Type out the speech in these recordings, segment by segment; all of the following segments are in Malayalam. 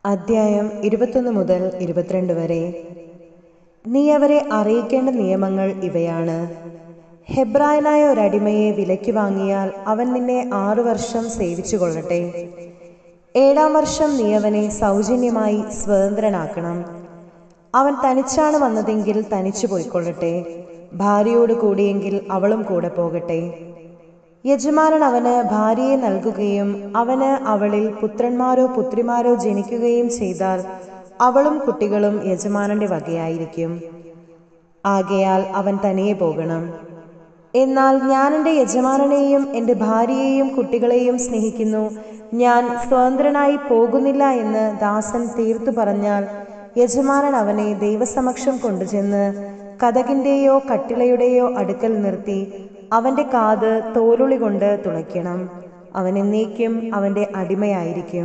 അദ്ധ്യായം ഇരുപത്തൊന്ന് മുതൽ ഇരുപത്തിരണ്ട് വരെ നീ അവരെ അറിയിക്കേണ്ട നിയമങ്ങൾ ഇവയാണ് ഹെബ്രായനായ ഒരടിമയെ വിലയ്ക്ക് വാങ്ങിയാൽ അവൻ നിന്നെ ആറു വർഷം സേവിച്ചു കൊള്ളട്ടെ ഏഴാം വർഷം നീ അവനെ സൗജന്യമായി സ്വതന്ത്രനാക്കണം അവൻ തനിച്ചാണ് വന്നതെങ്കിൽ തനിച്ചു പോയിക്കൊള്ളട്ടെ ഭാര്യയോട് കൂടിയെങ്കിൽ അവളും കൂടെ പോകട്ടെ യജമാനൻ അവന് ഭാര്യയെ നൽകുകയും അവന് അവളിൽ പുത്രന്മാരോ പുത്രിമാരോ ജനിക്കുകയും ചെയ്താൽ അവളും കുട്ടികളും യജമാനന്റെ വകയായിരിക്കും ആകയാൽ അവൻ തനിയെ പോകണം എന്നാൽ ഞാൻ എൻ്റെ യജമാനനെയും എൻ്റെ ഭാര്യയെയും കുട്ടികളെയും സ്നേഹിക്കുന്നു ഞാൻ സ്വതന്ത്രനായി പോകുന്നില്ല എന്ന് ദാസൻ തീർത്തു പറഞ്ഞാൽ യജമാനൻ അവനെ ദൈവസമക്ഷം കൊണ്ടുചെന്ന് കഥകിൻ്റെയോ കട്ടിളയുടെയോ അടുക്കൽ നിർത്തി അവന്റെ കാത് തോലുളി കൊണ്ട് തുളയ്ക്കണം അവൻ എന്നേക്കും അവന്റെ അടിമയായിരിക്കും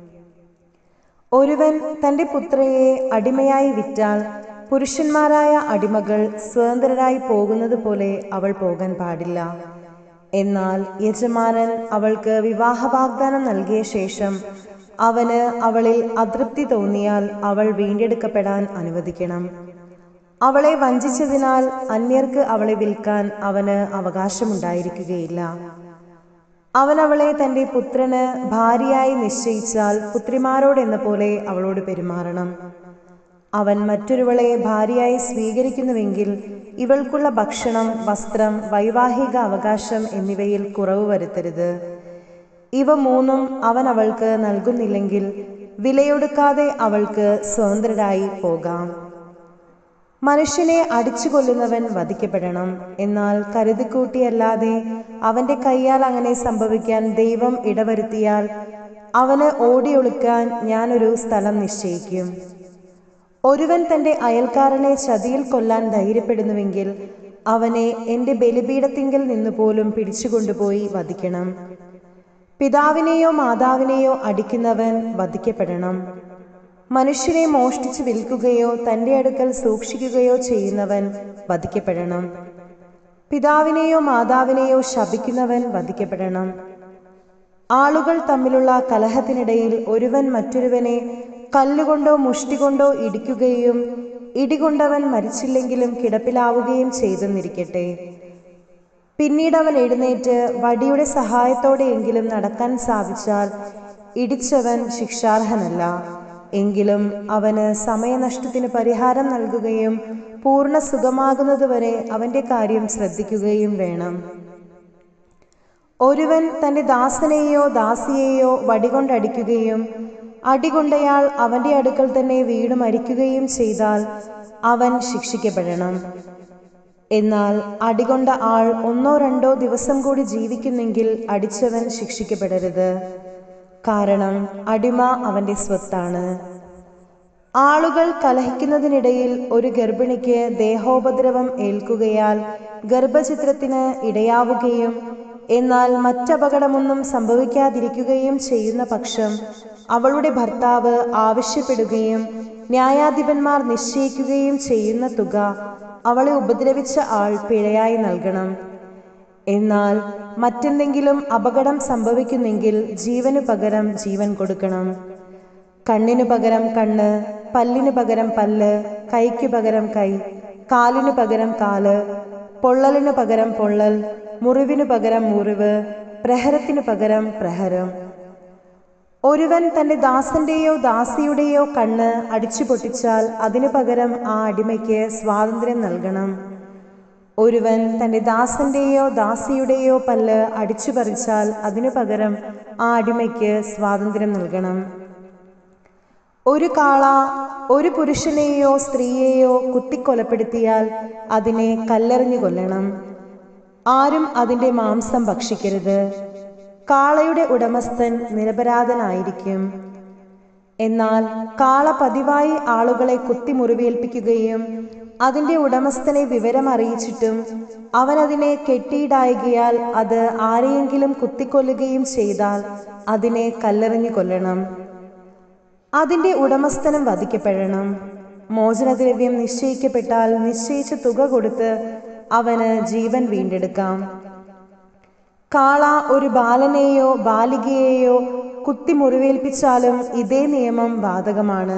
ഒരുവൻ തന്റെ പുത്രയെ അടിമയായി വിറ്റാൽ പുരുഷന്മാരായ അടിമകൾ സ്വതന്ത്രരായി പോകുന്നത് പോലെ അവൾ പോകാൻ പാടില്ല എന്നാൽ യജമാനൻ അവൾക്ക് വിവാഹ വാഗ്ദാനം നൽകിയ ശേഷം അവന് അവളിൽ അതൃപ്തി തോന്നിയാൽ അവൾ വീണ്ടെടുക്കപ്പെടാൻ അനുവദിക്കണം അവളെ വഞ്ചിച്ചതിനാൽ അന്യർക്ക് അവളെ വിൽക്കാൻ അവന് അവകാശമുണ്ടായിരിക്കുകയില്ല അവൻ അവളെ തന്റെ പുത്രന് ഭാര്യയായി നിശ്ചയിച്ചാൽ പുത്രിമാരോടെന്ന പോലെ അവളോട് പെരുമാറണം അവൻ മറ്റൊരുവളെ ഭാര്യയായി സ്വീകരിക്കുന്നുവെങ്കിൽ ഇവൾക്കുള്ള ഭക്ഷണം വസ്ത്രം വൈവാഹിക അവകാശം എന്നിവയിൽ കുറവ് വരുത്തരുത് ഇവ മൂന്നും അവൻ അവൾക്ക് നൽകുന്നില്ലെങ്കിൽ വിലയൊടുക്കാതെ അവൾക്ക് സ്വതന്ത്രരായി പോകാം മനുഷ്യനെ അടിച്ചു കൊല്ലുന്നവൻ വധിക്കപ്പെടണം എന്നാൽ കരുതിക്കൂട്ടിയല്ലാതെ അവന്റെ കൈയാൽ അങ്ങനെ സംഭവിക്കാൻ ദൈവം ഇടവരുത്തിയാൽ അവന് ഓടിയൊളിക്കാൻ ഞാനൊരു സ്ഥലം നിശ്ചയിക്കും ഒരുവൻ തന്റെ അയൽക്കാരനെ ചതിയിൽ കൊല്ലാൻ ധൈര്യപ്പെടുന്നുവെങ്കിൽ അവനെ എന്റെ ബലിപീഠത്തിങ്കിൽ നിന്ന് പോലും പിടിച്ചുകൊണ്ടുപോയി വധിക്കണം പിതാവിനെയോ മാതാവിനെയോ അടിക്കുന്നവൻ വധിക്കപ്പെടണം മനുഷ്യനെ മോഷ്ടിച്ച് വിൽക്കുകയോ തന്റെ അടുക്കൽ സൂക്ഷിക്കുകയോ ചെയ്യുന്നവൻ വധിക്കപ്പെടണം പിതാവിനെയോ മാതാവിനെയോ ശപിക്കുന്നവൻ വധിക്കപ്പെടണം ആളുകൾ തമ്മിലുള്ള കലഹത്തിനിടയിൽ ഒരുവൻ മറ്റൊരുവനെ കല്ലുകൊണ്ടോ മുഷ്ടി കൊണ്ടോ ഇടിക്കുകയും ഇടികൊണ്ടവൻ മരിച്ചില്ലെങ്കിലും കിടപ്പിലാവുകയും ചെയ്തെന്നിരിക്കട്ടെ പിന്നീട് അവൻ എഴുന്നേറ്റ് വടിയുടെ സഹായത്തോടെയെങ്കിലും നടക്കാൻ സാധിച്ചാൽ ഇടിച്ചവൻ ശിക്ഷാർഹനല്ല എങ്കിലും അവന് സമയനഷ്ടത്തിന് പരിഹാരം നൽകുകയും പൂർണ്ണ സുഖമാകുന്നതുവരെ അവന്റെ കാര്യം ശ്രദ്ധിക്കുകയും വേണം ഒരുവൻ തന്റെ ദാസനെയോ ദാസിയെയോ വടികൊണ്ടടിക്കുകയും അടികൊണ്ടയാൾ അവന്റെ അടുക്കൽ തന്നെ വീണ് മരിക്കുകയും ചെയ്താൽ അവൻ ശിക്ഷിക്കപ്പെടണം എന്നാൽ അടികൊണ്ട ആൾ ഒന്നോ രണ്ടോ ദിവസം കൂടി ജീവിക്കുന്നെങ്കിൽ അടിച്ചവൻ ശിക്ഷിക്കപ്പെടരുത് കാരണം അടിമ അവന്റെ സ്വത്താണ് ആളുകൾ കലഹിക്കുന്നതിനിടയിൽ ഒരു ഗർഭിണിക്ക് ദേഹോപദ്രവം ഏൽക്കുകയാൽ ഗർഭചിത്രത്തിന് ഇടയാവുകയും എന്നാൽ മറ്റപകടമൊന്നും സംഭവിക്കാതിരിക്കുകയും ചെയ്യുന്ന പക്ഷം അവളുടെ ഭർത്താവ് ആവശ്യപ്പെടുകയും ന്യായാധിപന്മാർ നിശ്ചയിക്കുകയും ചെയ്യുന്ന തുക അവളെ ഉപദ്രവിച്ച ആൾ പിഴയായി നൽകണം എന്നാൽ മറ്റെന്തെങ്കിലും അപകടം സംഭവിക്കുന്നെങ്കിൽ ജീവനു പകരം ജീവൻ കൊടുക്കണം കണ്ണിനു പകരം കണ്ണ് പല്ലിനു പകരം പല്ല് കൈക്കു പകരം കൈ കാലിനു പകരം കാല് പൊള്ളലിനു പകരം പൊള്ളൽ മുറിവിനു പകരം മുറിവ് പ്രഹരത്തിനു പകരം പ്രഹരം ഒരുവൻ തന്റെ ദാസന്റെയോ ദാസിയുടെയോ കണ്ണ് അടിച്ചു പൊട്ടിച്ചാൽ അതിനു പകരം ആ അടിമയ്ക്ക് സ്വാതന്ത്ര്യം നൽകണം ഒരുവൻ തന്റെ ദാസന്റെയോ ദാസിയുടെയോ പല്ല് അടിച്ചു പറിച്ചാൽ അതിനു പകരം ആ അടിമയ്ക്ക് സ്വാതന്ത്ര്യം നൽകണം ഒരു കാള ഒരു പുരുഷനെയോ സ്ത്രീയെയോ കുത്തിക്കൊലപ്പെടുത്തിയാൽ അതിനെ കല്ലെറിഞ്ഞു കൊല്ലണം ആരും അതിന്റെ മാംസം ഭക്ഷിക്കരുത് കാളയുടെ ഉടമസ്ഥൻ നിരപരാധനായിരിക്കും എന്നാൽ കാള പതിവായി ആളുകളെ കുത്തി മുറിവേൽപ്പിക്കുകയും അതിന്റെ ഉടമസ്ഥനെ വിവരം അറിയിച്ചിട്ടും അവൻ അതിനെ കെട്ടിയിടായകയാൽ അത് ആരെയെങ്കിലും കുത്തിക്കൊല്ലുകയും ചെയ്താൽ അതിനെ കല്ലെറിഞ്ഞു കൊല്ലണം അതിന്റെ ഉടമസ്ഥനും വധിക്കപ്പെടണം മോചനദ്രവ്യം നിശ്ചയിക്കപ്പെട്ടാൽ നിശ്ചയിച്ച തുക കൊടുത്ത് അവന് ജീവൻ വീണ്ടെടുക്കാം കാള ഒരു ബാലനെയോ ബാലികയെയോ കുത്തി മുറിവേൽപ്പിച്ചാലും ഇതേ നിയമം ബാധകമാണ്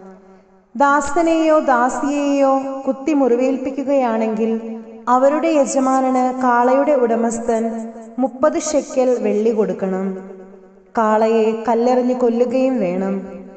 ദാസനെയോ ദാസിയെയോ കുത്തി മുറിവേൽപ്പിക്കുകയാണെങ്കിൽ അവരുടെ യജമാനന് കാളയുടെ ഉടമസ്ഥൻ മുപ്പത് ഷെക്കൽ വെള്ളി കൊടുക്കണം കാളയെ കല്ലെറിഞ്ഞ് കൊല്ലുകയും വേണം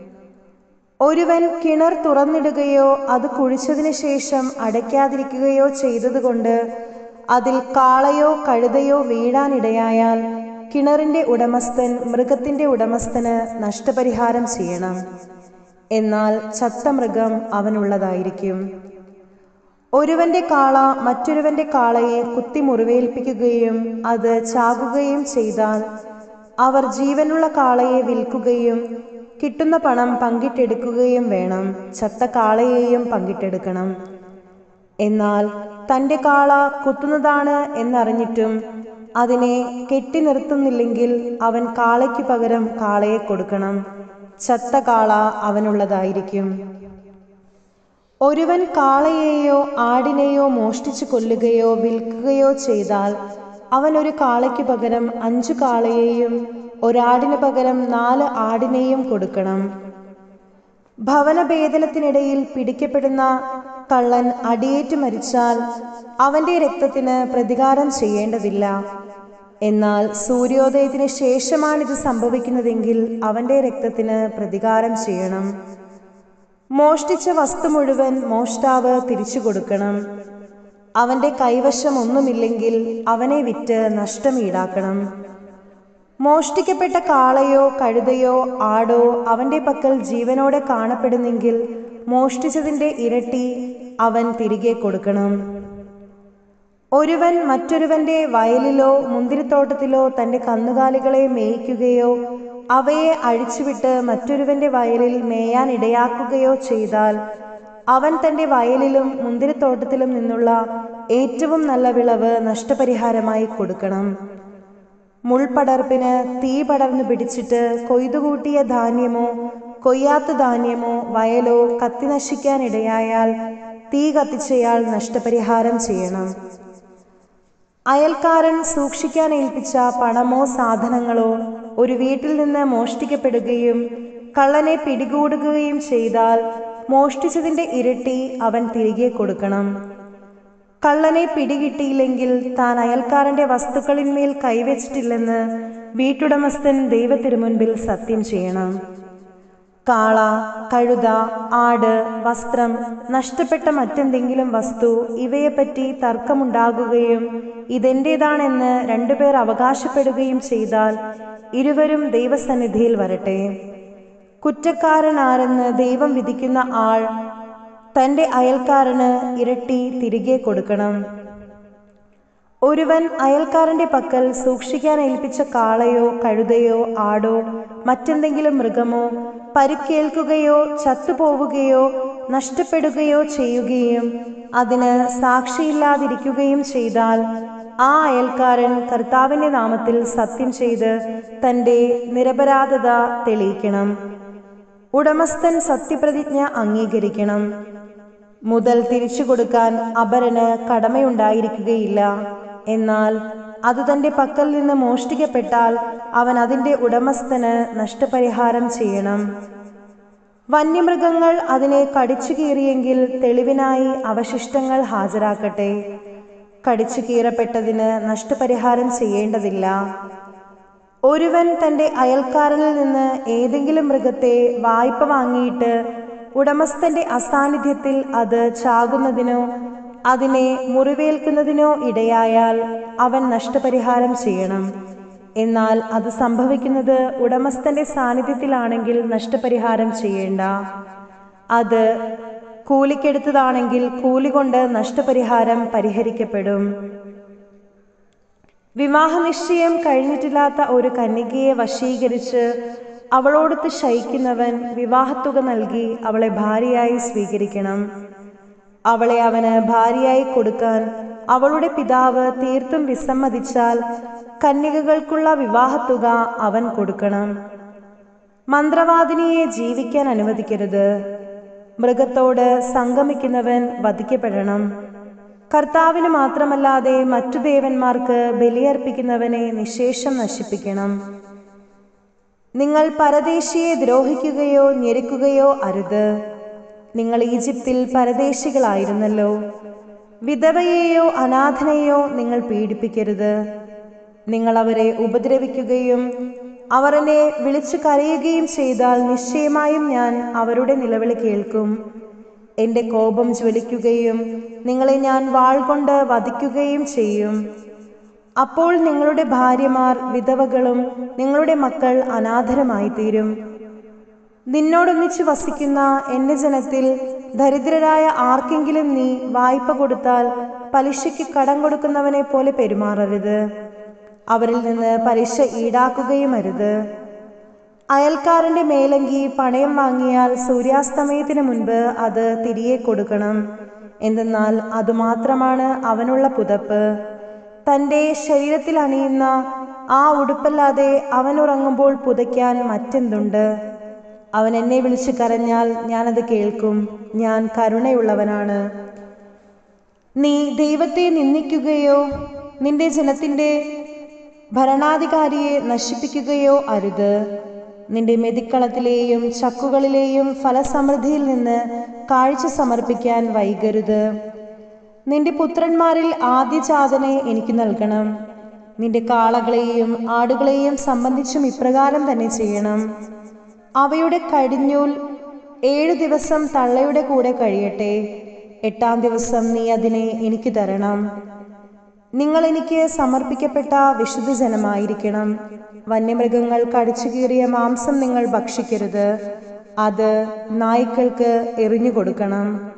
ഒരുവൻ കിണർ തുറന്നിടുകയോ അത് കുഴിച്ചതിന് ശേഷം അടയ്ക്കാതിരിക്കുകയോ ചെയ്തതുകൊണ്ട് അതിൽ കാളയോ കഴുതയോ വീഴാനിടയായാൽ കിണറിന്റെ ഉടമസ്ഥൻ മൃഗത്തിന്റെ ഉടമസ്ഥന് നഷ്ടപരിഹാരം ചെയ്യണം എന്നാൽ ചത്ത മൃഗം അവനുള്ളതായിരിക്കും ഒരുവന്റെ കാള മറ്റൊരുവന്റെ കാളയെ കുത്തി മുറിവേൽപ്പിക്കുകയും അത് ചാകുകയും ചെയ്താൽ അവർ ജീവനുള്ള കാളയെ വിൽക്കുകയും കിട്ടുന്ന പണം പങ്കിട്ടെടുക്കുകയും വേണം ചത്ത കാളയെയും പങ്കിട്ടെടുക്കണം എന്നാൽ തന്റെ കാള കുത്തുന്നതാണ് എന്നറിഞ്ഞിട്ടും അതിനെ കെട്ടി നിർത്തുന്നില്ലെങ്കിൽ അവൻ കാളയ്ക്ക് പകരം കാളയെ കൊടുക്കണം ചത്ത കാള അവനുള്ളതായിരിക്കും ഒരുവൻ കാളയെയോ ആടിനെയോ മോഷ്ടിച്ചു കൊല്ലുകയോ വിൽക്കുകയോ ചെയ്താൽ അവൻ ഒരു കാളയ്ക്ക് പകരം അഞ്ചു കാളയെയും ഒരാടിന് പകരം നാല് ആടിനെയും കൊടുക്കണം ഭവനഭേദനത്തിനിടയിൽ പിടിക്കപ്പെടുന്ന കള്ളൻ അടിയേറ്റു മരിച്ചാൽ അവന്റെ രക്തത്തിന് പ്രതികാരം ചെയ്യേണ്ടതില്ല എന്നാൽ സൂര്യോദയത്തിന് ശേഷമാണിത് സംഭവിക്കുന്നതെങ്കിൽ അവന്റെ രക്തത്തിന് പ്രതികാരം ചെയ്യണം മോഷ്ടിച്ച വസ്തു മുഴുവൻ മോഷ്ടാവ് തിരിച്ചു കൊടുക്കണം അവന്റെ കൈവശം ഒന്നുമില്ലെങ്കിൽ അവനെ വിറ്റ് നഷ്ടം ഈടാക്കണം മോഷ്ടിക്കപ്പെട്ട കാളയോ കഴുതയോ ആടോ അവന്റെ പക്കൽ ജീവനോടെ കാണപ്പെടുന്നെങ്കിൽ മോഷ്ടിച്ചതിന്റെ ഇരട്ടി അവൻ തിരികെ കൊടുക്കണം ഒരുവൻ മറ്റൊരുവന്റെ വയലിലോ മുന്തിരിത്തോട്ടത്തിലോ തന്റെ കന്നുകാലികളെ മേയ്ക്കുകയോ അവയെ അഴിച്ചുവിട്ട് മറ്റൊരുവന്റെ വയലിൽ മേയാൻ ഇടയാക്കുകയോ ചെയ്താൽ അവൻ തന്റെ വയലിലും മുന്തിരിത്തോട്ടത്തിലും നിന്നുള്ള ഏറ്റവും നല്ല വിളവ് നഷ്ടപരിഹാരമായി കൊടുക്കണം മുൾപടർപ്പിന് തീ പടർന്നു പിടിച്ചിട്ട് കൊയ്തുകൂട്ടിയ ധാന്യമോ കൊയ്യാത്ത ധാന്യമോ വയലോ കത്തി നശിക്കാനിടയായാൽ തീ കത്തിച്ചയാൾ നഷ്ടപരിഹാരം ചെയ്യണം അയൽക്കാരൻ സൂക്ഷിക്കാൻ ഏൽപ്പിച്ച പണമോ സാധനങ്ങളോ ഒരു വീട്ടിൽ നിന്ന് മോഷ്ടിക്കപ്പെടുകയും കള്ളനെ പിടികൂടുകയും ചെയ്താൽ മോഷ്ടിച്ചതിന്റെ ഇരട്ടി അവൻ തിരികെ കൊടുക്കണം കള്ളനെ പിടികിട്ടിയില്ലെങ്കിൽ താൻ അയൽക്കാരന്റെ വസ്തുക്കളിന്മേൽ കൈവച്ചിട്ടില്ലെന്ന് വീട്ടുടമസ്ഥൻ ദൈവത്തിരുമുൻപിൽ സത്യം ചെയ്യണം കാള കഴുത ആട് വസ്ത്രം നഷ്ടപ്പെട്ട മറ്റെന്തെങ്കിലും വസ്തു ഇവയെപ്പറ്റി തർക്കമുണ്ടാകുകയും ഇതെന്റേതാണെന്ന് രണ്ടുപേർ അവകാശപ്പെടുകയും ചെയ്താൽ ഇരുവരും ദൈവസന്നിധിയിൽ വരട്ടെ കുറ്റക്കാരനാരെന്ന് ദൈവം വിധിക്കുന്ന ആൾ തന്റെ അയൽക്കാരന് ഇരട്ടി തിരികെ കൊടുക്കണം ഒരുവൻ അയൽക്കാരന്റെ പക്കൽ സൂക്ഷിക്കാൻ ഏൽപ്പിച്ച കാളയോ കഴുതയോ ആടോ മറ്റെന്തെങ്കിലും മൃഗമോ പരിക്കേൽക്കുകയോ ചത്തുപോവുകയോ നഷ്ടപ്പെടുകയോ ചെയ്യുകയും അതിന് സാക്ഷിയില്ലാതിരിക്കുകയും ചെയ്താൽ ആ അയൽക്കാരൻ കർത്താവിന്റെ നാമത്തിൽ സത്യം ചെയ്ത് തന്റെ നിരപരാധത തെളിയിക്കണം ഉടമസ്ഥൻ സത്യപ്രതിജ്ഞ അംഗീകരിക്കണം മുതൽ തിരിച്ചു കൊടുക്കാൻ അപരന് കടമയുണ്ടായിരിക്കുകയില്ല എന്നാൽ അത് തന്റെ പക്കൽ നിന്ന് മോഷ്ടിക്കപ്പെട്ടാൽ അവൻ അതിന്റെ ഉടമസ്ഥന് നഷ്ടപരിഹാരം ചെയ്യണം വന്യമൃഗങ്ങൾ അതിനെ കടിച്ചു കീറിയെങ്കിൽ തെളിവിനായി അവശിഷ്ടങ്ങൾ ഹാജരാക്കട്ടെ കടിച്ചു കീറപ്പെട്ടതിന് നഷ്ടപരിഹാരം ചെയ്യേണ്ടതില്ല ഒരുവൻ തന്റെ അയൽക്കാരനിൽ നിന്ന് ഏതെങ്കിലും മൃഗത്തെ വായ്പ വാങ്ങിയിട്ട് ഉടമസ്ഥന്റെ അസാന്നിധ്യത്തിൽ അത് ചാകുന്നതിനോ അതിനെ മുറിവേൽക്കുന്നതിനോ ഇടയായാൽ അവൻ നഷ്ടപരിഹാരം ചെയ്യണം എന്നാൽ അത് സംഭവിക്കുന്നത് ഉടമസ്ഥന്റെ സാന്നിധ്യത്തിലാണെങ്കിൽ നഷ്ടപരിഹാരം ചെയ്യേണ്ട അത് കൂലിക്കെടുത്തതാണെങ്കിൽ കൂലി കൊണ്ട് നഷ്ടപരിഹാരം പരിഹരിക്കപ്പെടും വിവാഹനിശ്ചയം കഴിഞ്ഞിട്ടില്ലാത്ത ഒരു കന്യകയെ വശീകരിച്ച് അവളോടൊത്ത് ശയിക്കുന്നവൻ വിവാഹത്തുക നൽകി അവളെ ഭാര്യയായി സ്വീകരിക്കണം അവളെ അവന് ഭാര്യയായി കൊടുക്കാൻ അവളുടെ പിതാവ് തീർത്തും വിസമ്മതിച്ചാൽ കന്യകകൾക്കുള്ള വിവാഹത്തുക അവൻ കൊടുക്കണം മന്ത്രവാദിനിയെ ജീവിക്കാൻ അനുവദിക്കരുത് മൃഗത്തോട് സംഗമിക്കുന്നവൻ വധിക്കപ്പെടണം കർത്താവിന് മാത്രമല്ലാതെ മറ്റു ദേവന്മാർക്ക് ബലിയർപ്പിക്കുന്നവനെ നിശേഷം നശിപ്പിക്കണം നിങ്ങൾ പരദേശിയെ ദ്രോഹിക്കുകയോ ഞെരുക്കുകയോ അരുത് നിങ്ങൾ ഈജിപ്തിൽ പരദേശികളായിരുന്നല്ലോ വിധവയെയോ അനാഥനെയോ നിങ്ങൾ പീഡിപ്പിക്കരുത് നിങ്ങൾ അവരെ ഉപദ്രവിക്കുകയും അവർ എന്നെ വിളിച്ചു കരയുകയും ചെയ്താൽ നിശ്ചയമായും ഞാൻ അവരുടെ നിലവിളി കേൾക്കും എൻ്റെ കോപം ജ്വലിക്കുകയും നിങ്ങളെ ഞാൻ വാൾ കൊണ്ട് വധിക്കുകയും ചെയ്യും അപ്പോൾ നിങ്ങളുടെ ഭാര്യമാർ വിധവകളും നിങ്ങളുടെ മക്കൾ അനാഥരമായി തീരും നിന്നോടൊന്നിച്ച് വസിക്കുന്ന എന്റെ ജനത്തിൽ ദരിദ്രരായ ആർക്കെങ്കിലും നീ വായ്പ കൊടുത്താൽ പലിശയ്ക്ക് കടം കൊടുക്കുന്നവനെ പോലെ പെരുമാറരുത് അവരിൽ നിന്ന് പലിശ ഈടാക്കുകയും അരുത് അയൽക്കാരന്റെ മേലങ്കി പണയം വാങ്ങിയാൽ സൂര്യാസ്തമയത്തിന് മുൻപ് അത് തിരികെ കൊടുക്കണം എന്തെന്നാൽ അതുമാത്രമാണ് അവനുള്ള പുതപ്പ് തൻ്റെ ശരീരത്തിൽ അണിയുന്ന ആ ഉടുപ്പല്ലാതെ അവൻ ഉറങ്ങുമ്പോൾ പുതയ്ക്കാൻ മറ്റെന്തുണ്ട് അവൻ എന്നെ വിളിച്ചു കരഞ്ഞാൽ ഞാനത് കേൾക്കും ഞാൻ കരുണയുള്ളവനാണ് നീ ദൈവത്തെ നിന്ദിക്കുകയോ നിന്റെ ജനത്തിന്റെ ഭരണാധികാരിയെ നശിപ്പിക്കുകയോ അരുത് നിന്റെ മെതിക്കളത്തിലെയും ചക്കുകളിലെയും ഫലസമൃദ്ധിയിൽ നിന്ന് കാഴ്ച സമർപ്പിക്കാൻ വൈകരുത് നിന്റെ പുത്രന്മാരിൽ ആദ്യജാതനെ എനിക്ക് നൽകണം നിന്റെ കാളകളെയും ആടുകളെയും സംബന്ധിച്ചും ഇപ്രകാരം തന്നെ ചെയ്യണം അവയുടെ കടിഞ്ഞൂൽ ഏഴു ദിവസം തള്ളയുടെ കൂടെ കഴിയട്ടെ എട്ടാം ദിവസം നീ അതിനെ എനിക്ക് തരണം നിങ്ങൾ എനിക്ക് സമർപ്പിക്കപ്പെട്ട വിശുദ്ധ ജനമായിരിക്കണം വന്യമൃഗങ്ങൾ കടിച്ചു കീറിയ മാംസം നിങ്ങൾ ഭക്ഷിക്കരുത് അത് നായ്ക്കൾക്ക് എറിഞ്ഞു കൊടുക്കണം